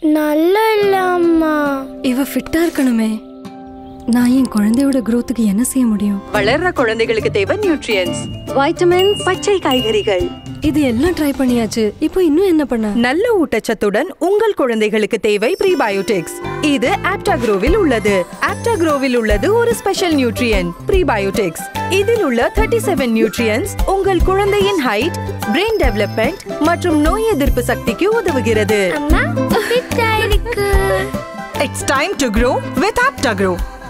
நல்லா இல்ல அம்மா இவ ஃபிட்டா இருக்கணுமே நான் என் குழந்தையோட growthக்கு என்ன செய்ய முடியும் வளர்ற குழந்தைகளுக்கு தேவை நியூட்ரியன்ஸ் வைட்டமின்ஸ் பச்சை காய்கறிகள் இது எல்லாம் ட்ரை பண்ணியாச்சு இப்போ இன்னும் என்ன பண்ண நல்ல ஊட்டச்சத்துடன் உங்கள் குழந்தைகளுக்கு தேவை ப்ரீபயோட்டிக்ஸ் இது ஆப்டாக்ரோவில் உள்ளது ஆப்டாக்ரோவில் உள்ளது ஒரு ஸ்பெஷல் நியூட்ரியன் ப்ரீபயோட்டிக்ஸ் இதில் உள்ள 37 செவன் நியூட்ரியன்ஸ் உங்கள் குழந்தையின் ஹைட் பிரெயின் டெவலப்மெண்ட் மற்றும் நோய் எதிர்ப்பு சக்திக்கு உதவுகிறது அம்மா ஃபிட்டா இருக்கு It's time to grow with Aptagro.